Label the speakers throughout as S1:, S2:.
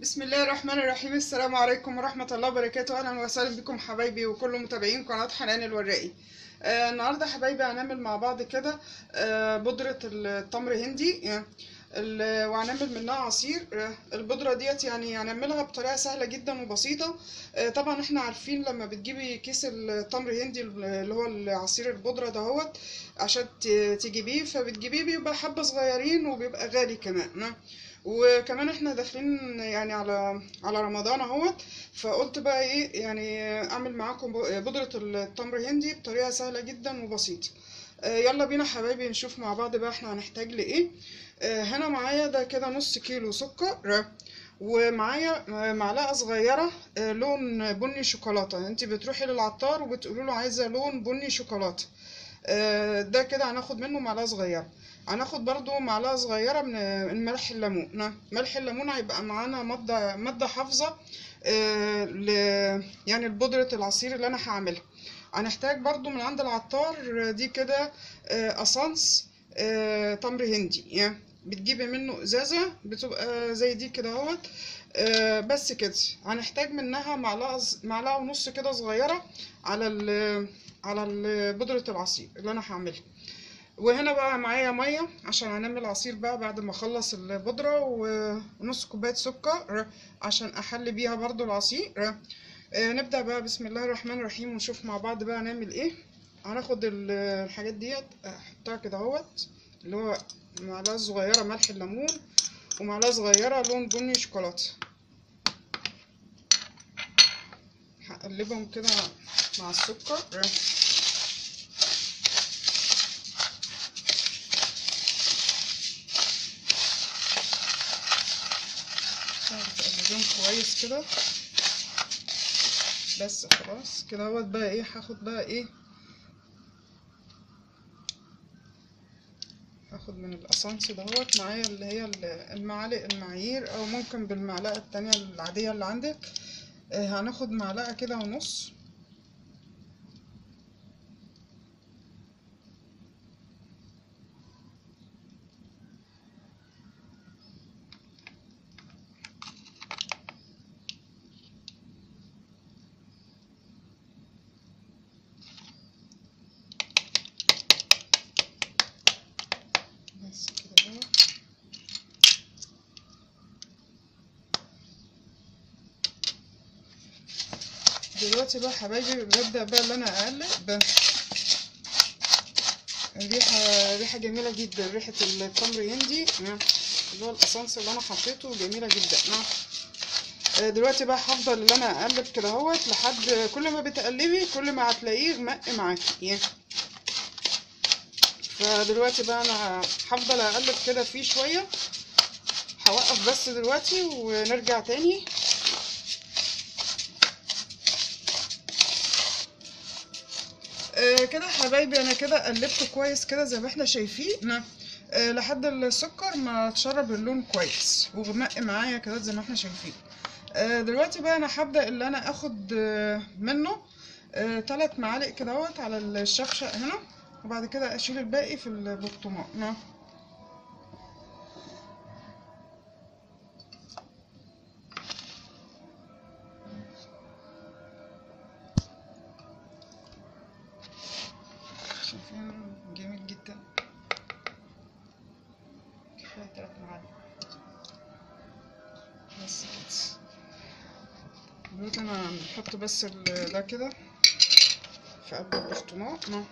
S1: بسم الله الرحمن الرحيم السلام عليكم ورحمة الله وبركاته أهلا وسهلا بكم حبايبي وكل متابعين قناة حنان الوراقي آه النهاردة حبايبي هنعمل مع بعض كده آه بودرة التمر هندي آه ال- وهنعمل منها عصير آه البودرة ديت يعني هنعملها بطريقة سهلة جدا وبسيطة آه طبعا احنا عارفين لما بتجيبي كيس التمر هندي اللي هو العصير البودرة دهوت عشان ت- تجيبيه فبتجيبيه بيبقى حبة صغيرين وبيبقى غالي كمان آه. وكمان احنا داخلين يعني على على رمضان اهوت فقلت بقى ايه يعني اعمل معاكم بودرة التمر هندي بطريقة سهلة جدا وبسيطة آه، يلا بينا حبايبي نشوف مع بعض بقى احنا هنحتاج لايه آه، هنا معايا ده كده نص كيلو سكر ومعايا آه، معلقة صغيرة آه، لون بني شوكولاتة انت بتروحي للعطار وبتقولي له عايزة لون بني شوكولاتة آه، ده كده هناخد منه معلقة صغيرة هناخد برضو معلقة صغيرة من من ملح الليمون نعم، ملح الليمون هيبقى معانا مادة مادة حافظة آه، ل يعني لبودرة العصير اللي أنا هعملها هنحتاج برضو من عند العطار آه، دي كده آه، أسانس آه، تمر هندي يعني بتجيبي منه إزازة بتبقى زي دي كده اهوت آه، بس كده هنحتاج منها معلقة ز- معلقة ونص كده صغيرة على ال على ال- بودرة العصير اللي أنا هعملها وهنا بقى معايا ميه عشان هنعمل عصير بقى بعد ما اخلص البودره و- ونص كوبايه سكر عشان احلي بيها برضو العصير آه، نبدا بقى بسم الله الرحمن الرحيم ونشوف مع بعض بقى هنعمل ايه هناخد ال- الحاجات ديت احطها كده اهوت اللي هو معلقه صغيره ملح الليمون ومعلقه صغيره لون بني شوكولاته هقلبهم كده مع السكر تقلبهم كويس كده بس خلاص كده اهوت بقى ايه هاخد بقى ايه هاخد من الاسانس دهوت معايا اللي هي ال- المعالق المعايير او ممكن بالمعلقه التانية العاديه اللي عندك آه، هناخد معلقه كده ونص بس كده اهو دلوقتي بقى حبايبي ببدأ بقى اللي انا اقلب الريحة ريحة جميلة جدا ريحة التمر هندي نعم. اللي هو الاسانس اللي انا حطيته جميلة جدا نعم. آه، دلوقتي بقى هفضل اللي انا اقلب كده اهوت لحد كل ما بتقلبي كل ما هتلاقيه غمق معاكي يعني. فدلوقتي بقى انا هفضل اقلب كده فيه شوية هوقف بس دلوقتي ونرجع تاني آه كده حبايبي انا كده قلبته كويس كده زي ما احنا شايفين آه لحد السكر ما تشرب اللون كويس وغمق معايا كده زي ما احنا شايفين آه دلوقتي بقى انا هبدأ اللي انا اخد آه منه آه تلات معالق كده اهوت على الشفشق هنا وبعد كده اشيل الباقي في البرطمان نعم. شايفين جميل جدا كفاية تلات معالق بس كده دلوقتي انا هنحط بس ال- ده كده في قلب البرطمان نعم.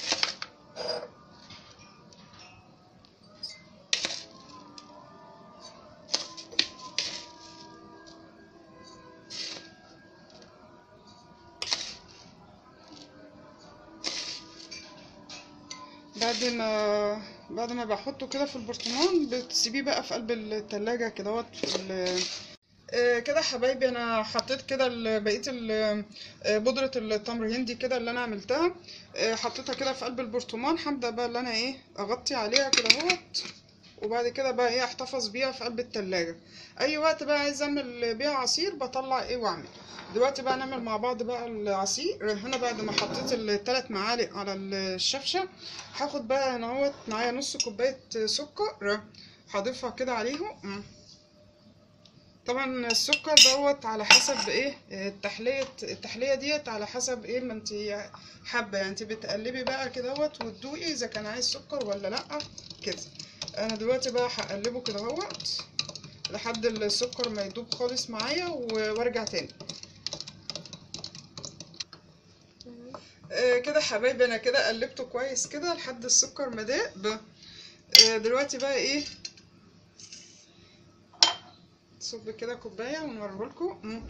S1: بعد ما بعد ما بحطه كده في البرطمان بتسيبيه بقى في قلب التلاجة كدهوت في ال- آه، كده حبايبي انا حطيت كده ال- بقيه ال- آه، بودره التمر هندي كده اللي انا عملتها آه، حطيتها كده في قلب البرطمان هبدا بقى اللي انا ايه اغطي عليها كده اهوت وبعد كده بقى ايه احتفظ بيها في قلب التلاجة اي وقت بقى عايز اعمل بيها عصير بطلع ايه واعمل دلوقتي بقى نعمل مع بعض بقى العصير هنا بعد ما حطيت الثلاث معالق على الشفشة هاخد بقى هنا اهوت معايا نص كوباية سكر هضيفها كده عليهم طبعا السكر دوت على حسب ايه التحلية التحلية ديت على حسب ايه ما انت حابة يعني انت بتقلبي بقى كدهوت وتدوقي اذا كان عايز سكر ولا لأ كده انا دلوقتي بقى هقلبه كدهوت لحد السكر ما يدوب خالص معايا و- وارجع تاني آه كده حبايبي انا كده قلبته كويس كده لحد السكر ما داب آه دلوقتي بقى ايه صب كده كوبايه ونوريهولكوا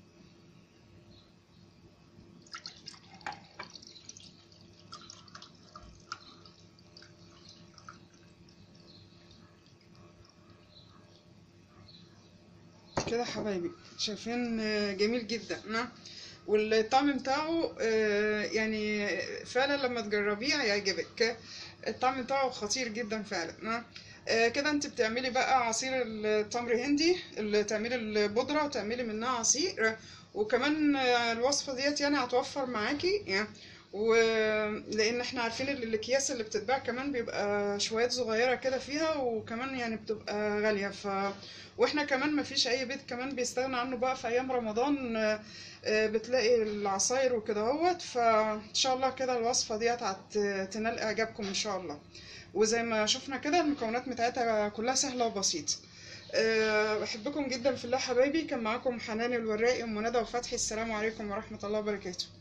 S1: كده حبايبي شايفين آه، جميل جدا نعم والطعم بتاعه آه، يعني فعلا لما تجربيه هيعجبك الطعم بتاعه خطير جدا فعلا نعم آه، كده انت بتعملي بقى عصير التمر هندي اللي تعملي البودرة وتعملي منها عصير وكمان آه، الوصفة ديت يعني هتوفر معاكي يعني ولان احنا عارفين ان الاكياس اللي بتتباع كمان بيبقى شويات صغيرة كده فيها وكمان يعني بتبقى غالية ف واحنا كمان مفيش اي بيت كمان بيستغنى عنه بقى في ايام رمضان آه، آه، بتلاقي العصاير وكده اهوت فان شاء الله كده الوصفة ديت هتنال اعجابكم ان شاء الله وزي ما شفنا كده المكونات بتاعتها كلها سهلة وبسيطة أه بحبكم جدا في الله حبايبي كان معاكم حنان الوراقي ام ندى وفتحي السلام عليكم ورحمة الله وبركاته